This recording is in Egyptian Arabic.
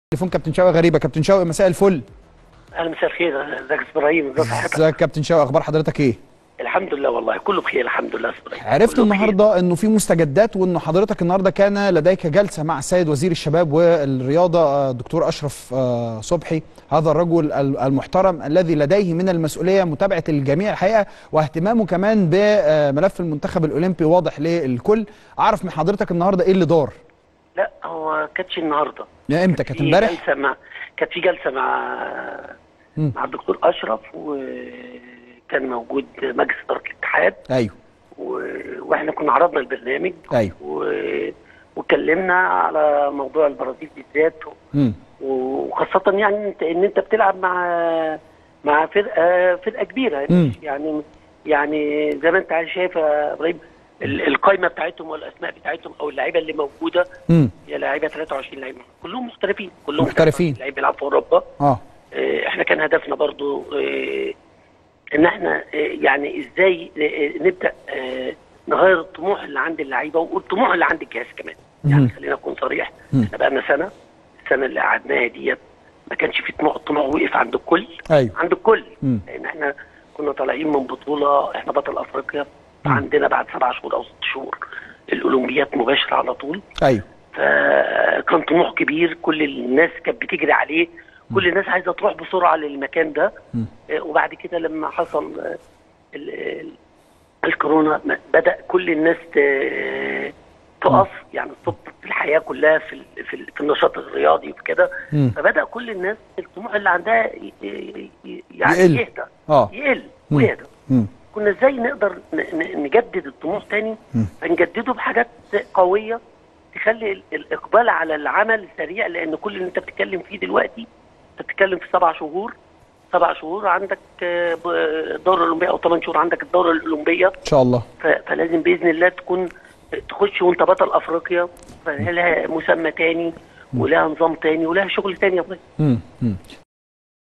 تليفون كابتن شوقي غريبه كابتن شوقي مساء الفل اهلا مساء الخير ازيك يا ابراهيم ازي صحتك ازيك يا كابتن شوقي اخبار حضرتك ايه الحمد لله والله كله بخير الحمد لله يا ابراهيم عرفت كله بخير. النهارده انه في مستجدات وانه حضرتك النهارده كان لديك جلسه مع السيد وزير الشباب والرياضه آه، الدكتور اشرف آه، صبحي هذا الرجل ال- المحترم الذي لديه من المسؤوليه متابعه الجميع الحقيقه واهتمامه كمان بملف المنتخب الاولمبي واضح للكل اعرف من حضرتك النهارده ايه اللي دار لا هو كانتش النهارده يا امتى كانت في امبارح جلسه مع كانت في جلسه مع مم. مع الدكتور اشرف وكان موجود مجلس اداره الاتحاد ايوه و... واحنا كنا عرضنا البرنامج ايوه و... واتكلمنا على موضوع البرازيل بالذات امم وخاصة يعني انت ان انت بتلعب مع مع فرقة فرقة كبيرة مم. يعني يعني زي ما انت عارف شايف يا ابراهيم ال- القايمة بتاعتهم والاسماء بتاعتهم او اللعيبة اللي موجودة امم هي لعيبة 23 لعيبة كلهم محترفين كلهم محترفين. لعيبة بيلعبوا في اوروبا اه اه، احنا كان هدفنا برضو اه، ان احنا اه، يعني ازاي اه، نبدا اه، نغير الطموح اللي عند اللعيبه والطموح اللي عند الجهاز كمان يعني مم. خلينا نكون صريح مم. احنا بقالنا سنه السنه اللي قعدناها ديت ما كانش في طموح الطموح وقف عند الكل ايوه عند الكل مم. لان احنا كنا طالعين من بطوله احنا بطل افريقيا عندنا بعد سبع شهور او ست شهور الاولمبيات مباشره على طول ايوه فكان طموح كبير كل الناس كانت بتجري عليه كل الناس عايزه تروح بسرعه للمكان ده مم. آه، وبعد كده لما حصل آه، ال- ال- الكورونا م- بدا كل الناس ت- تقف يعني تصب في الحياه كلها في ال- في, ال- في النشاط الرياضي وكده مم. فبدا كل الناس الطموح اللي عندها ي- ي- ي- يعني يقل. يهدى اه يقل مم. ويهدى مم. كنا ازاي نقدر ن- ن- نجدد الطموح تاني مم. فنجدده بحاجات قويه تخلي ال- الاقبال على العمل سريع لان كل اللي انت بتتكلم فيه دلوقتي انت بتتكلم في سبع شهور سبع شهور عندك آه، ب- الدوره الاولمبيه او ثمان شهور عندك الدوره الاولمبيه ان شاء الله ف- فلازم باذن الله تكون تخش وانت بطل افريقيا فلها مسمى تاني ولها نظام تاني ولها شغل تاني يا ابراهيم مم. مم.